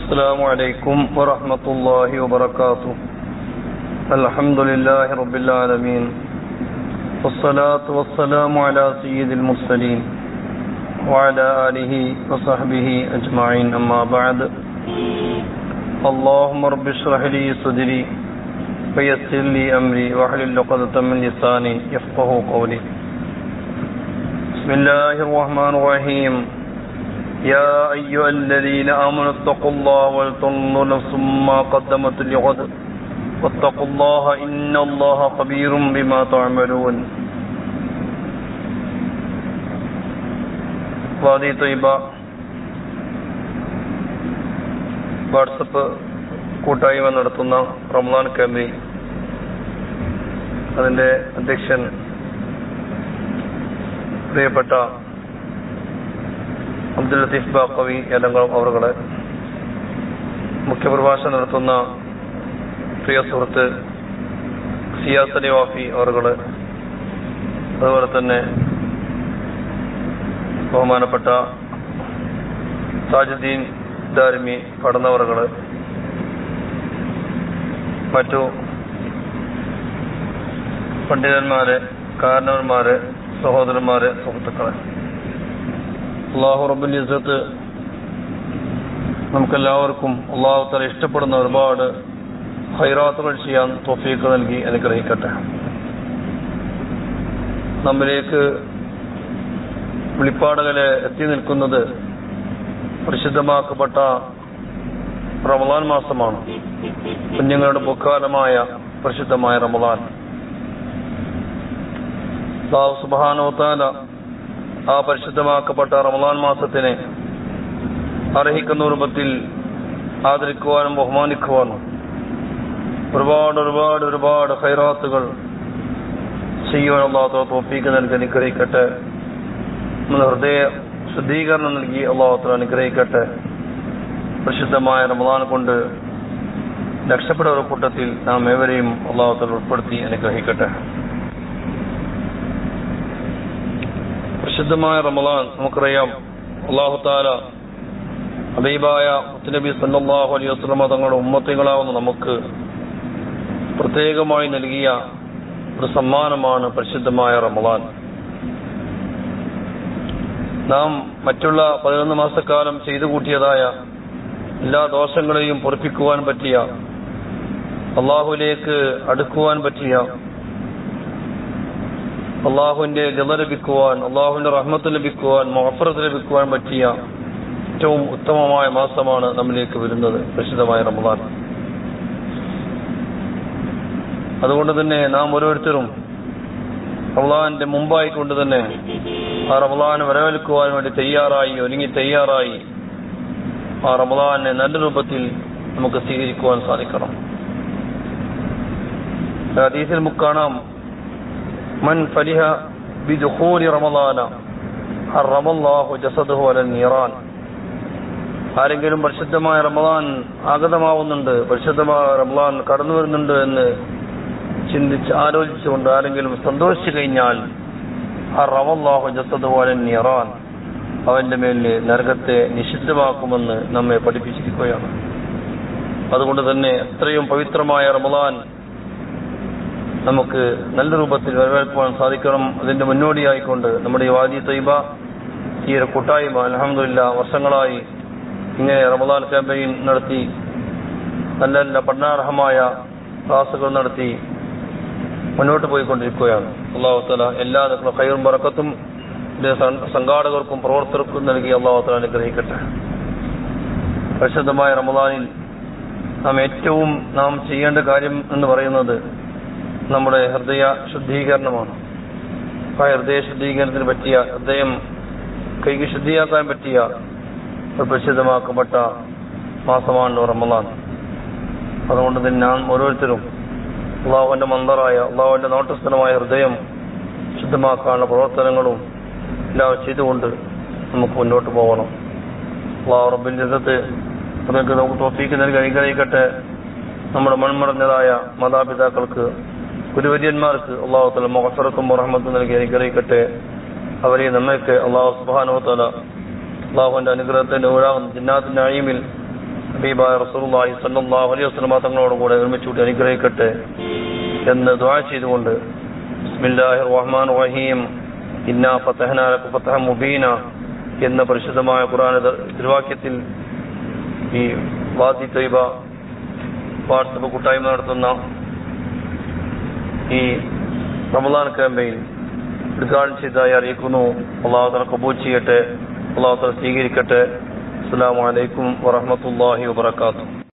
السلام عليكم ورحمة الله وبركاته الحمد لله رب العالمين والصلاة والسلام على سيد المرسلين وعلى آله وصحبه أجمعين أما بعد اللهم رب اشرح لي صدري ويسر لي أمري واحلل عقدة من لساني يفقه قولي بسم الله الرحمن الرحيم يا أيها الذين آمنوا اتقوا الله ولتنظر نفس ما قدمت لغد واتقوا الله إن الله خبير بما تعملون വാദി Taiba WhatsApp കൂട്ടായ്മ നടത്തുന്ന റംലാൻ ക്യാമ്പി അതിന്റെ അധ്യക്ഷൻ പ്രിയപ്പെട്ട അബ്ദുൽ ലത്തീഫ് ബാക്കവി എലങ്കം അവറുകളെ മുഖ്യപ്രഭാഷണം നടത്തുന്ന പ്രിയ സുഹൃത്ത് സിയാസലി വാഫി അവറുകള് അതുപോലെ തന്നെ ബഹുമാനപ്പെട്ട താജുദ്ദീൻ ദാരിമി പഠനവറുകള് മറ്റു പണ്ഡിതന്മാര് കാരണവന്മാര് സഹോദരന്മാര് സുഹൃത്തുക്കളെ അള്ളാഹു റബ്ബുൽ ഇസ്സത്ത് നമുക്കെല്ലാവർക്കും അള്ളാഹു തല ഇഷ്ടപ്പെടുന്ന ഒരുപാട് ഹൈറാത്തുകൾ ചെയ്യാൻ തൊഫീക്ക് നൽകി അനുഗ്രഹിക്കട്ടെ നമ്മിലേക്ക് വിളിപ്പാടകലെ എത്തി നിൽക്കുന്നത് പരിശുദ്ധമാക്കപ്പെട്ട റമദാൻ മാസമാണ് കുഞ്ഞുങ്ങളുടെ പൊക്കാലമായ പരിശുദ്ധമായ റമദാൻ അള്ളാഹു സുബാനോത്താല ആ പരിശുദ്ധമാക്കപ്പെട്ട റമദാൻ മാസത്തിനെ അർഹിക്കുന്ന രൂപത്തിൽ ആദരിക്കുവാനും ബഹുമാനിക്കുവാനും ഒരുപാട് ഒരുപാട് ഒരുപാട് ഹൈറാത്തുകൾ ചെയ്യുവാൻ അള്ളാഹു തോപ്പിക്ക് നൽകി അനുഗ്രഹിക്കട്ടെ നമ്മുടെ ഹൃദയ ശുദ്ധീകരണം നൽകി അള്ളാഹുത്തല അനുഗ്രഹിക്കട്ടെ പ്രസിദ്ധമായ റമദാൻ കൊണ്ട് രക്ഷപ്പെട്ടവർ കൂട്ടത്തിൽ നാം ഏവരെയും അള്ളാഹുത്തല ഉൾപ്പെടുത്തി അനുഗ്രഹിക്കട്ടെ പ്രസിദ്ധമായ റമദാൻ നമുക്കറിയാം അള്ളാഹു താല അബീബായ മുത്തനബി സല്ലാഹു അലൈഹി വസ്ലമ തങ്ങളുടെ ഉമ്മത്തികളാവുന്ന നമുക്ക് പ്രത്യേകമായി നൽകിയ ഒരു സമ്മാനമാണ് പരിശുദ്ധമായ റമദാൻ നാം മറ്റുള്ള പതിനൊന്ന് മാസക്കാലം ചെയ്തു കൂട്ടിയതായ എല്ലാ ദോഷങ്ങളെയും പൊറപ്പിക്കുവാൻ പറ്റിയ അള്ളാഹുലേക്ക് അടുക്കുവാൻ പറ്റിയ അള്ളാഹുവിന്റെ ജല ലഭിക്കുവാൻ അള്ളാഹുവിന്റെ റഹ്മത്ത് ലഭിക്കുവാൻ മഹഫറത്ത് ലഭിക്കുവാൻ പറ്റിയ ഏറ്റവും ഉത്തമമായ മാസമാണ് നമ്മിലേക്ക് വരുന്നത് പ്രസിദ്ധമായ റമദാൻ അതുകൊണ്ട് തന്നെ നാം ഓരോരുത്തരും റമദാന്റെ മുമ്പായി കൊണ്ട് തന്നെ ആ റമദാൻ വരവേൽക്കുവാൻ വേണ്ടി തയ്യാറായി ഒരുങ്ങി തയ്യാറായി ആ റമദാനെ നല്ല രൂപത്തിൽ നമുക്ക് സ്വീകരിക്കുവാൻ സാധിക്കണം ഹദീസിൽ മുക്കാണാം മൻ ഫലിഹ ബിദുഖൂലി റമദാന ഹറമല്ലാഹു ജസദഹു അലൽ നീറാൻ ആരെങ്കിലും പരിശുദ്ധമായ റമദാൻ ആഗതമാവുന്നുണ്ട് പരിശുദ്ധമായ റമദാൻ കടന്നു വരുന്നുണ്ട് എന്ന് ചിന്തിച്ച് ആലോചിച്ചുകൊണ്ട് ആരെങ്കിലും സന്തോഷിച്ചു കഴിഞ്ഞാൽ ഹറമല്ലാഹു ജസദഹു അലൽ നീറാൻ അവന്റെ മേലിൽ നരകത്തെ നിഷിദ്ധമാക്കുമെന്ന് നമ്മെ പഠിപ്പിച്ചിരിക്കുകയാണ് അതുകൊണ്ട് തന്നെ അത്രയും പവിത്രമായ റമദാൻ നമുക്ക് നല്ല രൂപത്തിൽ വരവേൽക്കുവാൻ സാധിക്കണം അതിന്റെ മുന്നോടിയായിക്കൊണ്ട് നമ്മുടെ ഈ വാദി തൈബ ഈ ഒരു കൂട്ടായ്മ അലഹമില്ല വർഷങ്ങളായി ഇങ്ങനെ റമദാൻ ക്യാമ്പയിൻ നടത്തി നല്ല നല്ല പഠനാർഹമായ ക്ലാസുകൾ നടത്തി മുന്നോട്ട് പോയിക്കൊണ്ടിരിക്കുകയാണ് അള്ളാഹുത്തല എല്ലാ കൈറും പറക്കത്തും സംഘാടകർക്കും പ്രവർത്തകർക്കും നൽകി അള്ളാഹുത്തല അനുഗ്രഹിക്കട്ടെ പരിശുദ്ധമായ റമദാനിൽ നാം ഏറ്റവും നാം ചെയ്യേണ്ട കാര്യം എന്ന് പറയുന്നത് നമ്മുടെ ഹൃദയ ശുദ്ധീകരണമാണ് ആ ഹൃദയ ശുദ്ധീകരണത്തിന് പറ്റിയ ഹൃദയം കൈക്ക് ശുദ്ധിയാക്കാൻ പറ്റിയ ഒരു പ്രസിദ്ധമാക്കപ്പെട്ട മാസമാണ് റമദാൻ അതുകൊണ്ട് തന്നെ നാം ഓരോരുത്തരും അള്ളാഹുവിന്റെ മന്ദറായ അള്ളാഹുവിന്റെ നോട്ടസ്ഥലമായ ഹൃദയം ശുദ്ധമാക്കാനുള്ള പ്രവർത്തനങ്ങളും എല്ലാം ചെയ്തുകൊണ്ട് നമുക്ക് മുന്നോട്ട് പോകണം അള്ളാഹു റബ്ബിന്റെ ഇന്നത്തെ നമുക്ക് നമുക്ക് തോഫീക്ക് നൽകി അനുഗ്രഹിക്കട്ടെ നമ്മുടെ മൺമറഞ്ഞതായ മാതാപിതാക്കൾക്ക് ഗുരുവര്യന്മാർക്ക് അള്ളാഹു തല മൊഹസറത്തും റഹ്മത്തും നൽകി അനുഗ്രഹിക്കട്ടെ അവരെ നമ്മൾക്ക് അള്ളാഹു സുബാനോ തല അള്ളാഹുവിന്റെ അനുഗ്രഹത്തിന്റെ ഊഴാകുന്ന ജിന്നാത്തിന്റെ അഴിമിൽ ഹബീബായ റസൂലുള്ളാഹി സ്വല്ലല്ലാഹു അലൈഹി വസല്ലമ തങ്ങളോട് കൂടെ ഒരുമിച്ചുകൂടി അനുഗ്രഹിക്കട്ടെ എന്ന് ദുആ ചെയ്തുകൊണ്ട് ബിസ്മില്ലാഹിർ റഹ്മാനിർ റഹീം ഇന്നാ ഫതഹ്നാ ലക ഫതഹൻ മുബീന എന്ന പരിശുദ്ധമായ ഖുർആൻ തിരുവാക്യത്തിൽ ഈ വാദി തൈബ വാട്സപ്പ് കൂട്ടായ്മ നടത്തുന്ന ഈ റമദാൻ ക്യാമ്പയിൻ ഉദ്ഘാടനം ചെയ്തതായി അറിയിക്കുന്നു അള്ളാഹു തല കബൂൽ ചെയ്യട്ടെ അള്ളാഹു തല സ്വീകരിക്കട്ടെ അസ്സാം വലൈക്കും വറഹമത്തല്ലാഹി വാത്തു